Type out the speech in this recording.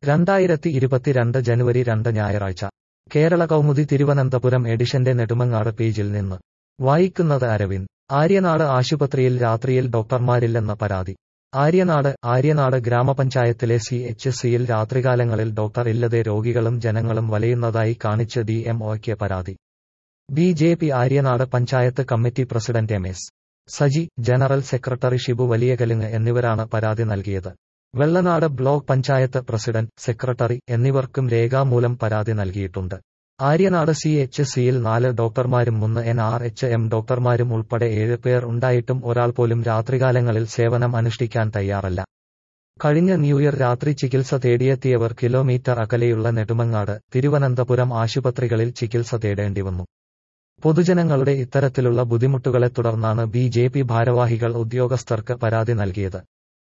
രണ്ടായിരത്തി ഇരുപത്തിരണ്ട് ജനുവരി രണ്ട് ഞായറാഴ്ച കേരള കൗമുദി തിരുവനന്തപുരം എഡിഷന്റെ നെടുമങ്ങാട് പേജിൽ നിന്ന് വായിക്കുന്നത് അരവിന്ദ് ആര്യനാട് ആശുപത്രിയിൽ രാത്രിയിൽ ഡോക്ടർമാരില്ലെന്ന പരാതി ആര്യനാട് ആര്യനാട് ഗ്രാമപഞ്ചായത്തിലെ സി എച്ച് സിയിൽ രാത്രികാലങ്ങളിൽ ഡോക്ടർ ഇല്ലതെ രോഗികളും ജനങ്ങളും വലയുന്നതായി കാണിച്ച് ഡി എം ഒയ്ക്ക് പരാതി B J P Aryanad panchayat committee president M S Saji general secretary Shibu Valiyakalungu എന്നിവരാണ് പരാതി നൽകിയത് Vellanad block panchayat president secretary എന്നിവർക്കും രേഖാമൂലം പരാതി നൽകിയിട്ടുണ്ട് ആര്യനാട് സി എച്ച് സിയിൽ നാല് ഡോക്ടർമാരും മൂന്ന് എൻ ആർ എച്ച് എം ഡോക്ടർമാരും ഉൾപ്പെടെ ഏഴ് പേർ ഉണ്ടായിട്ടും ഒരാൾ പോലും രാത്രികാലങ്ങളിൽ സേവനം അനുഷ്ഠിക്കാൻ തയ്യാറല്ല കഴിഞ്ഞ ന്യൂ ഇയർ രാത്രി ചികിത്സ തേടിയെത്തിയവർ കിലോമീറ്റർ അകലെയുള്ള നെടുമങ്ങാട് തിരുവനന്തപുരം ആശുപത്രികളിൽ ചികിത്സ തേടേണ്ടി വന്നു പൊതുജനങ്ങളുടെ ഇത്തരത്തിലുള്ള ബുദ്ധിമുട്ടുകളെ തുടർന്നാണ് ബി ജെ പി ഭാരവാഹികൾ ഉദ്യോഗസ്ഥർക്ക് പരാതി നൽകിയത്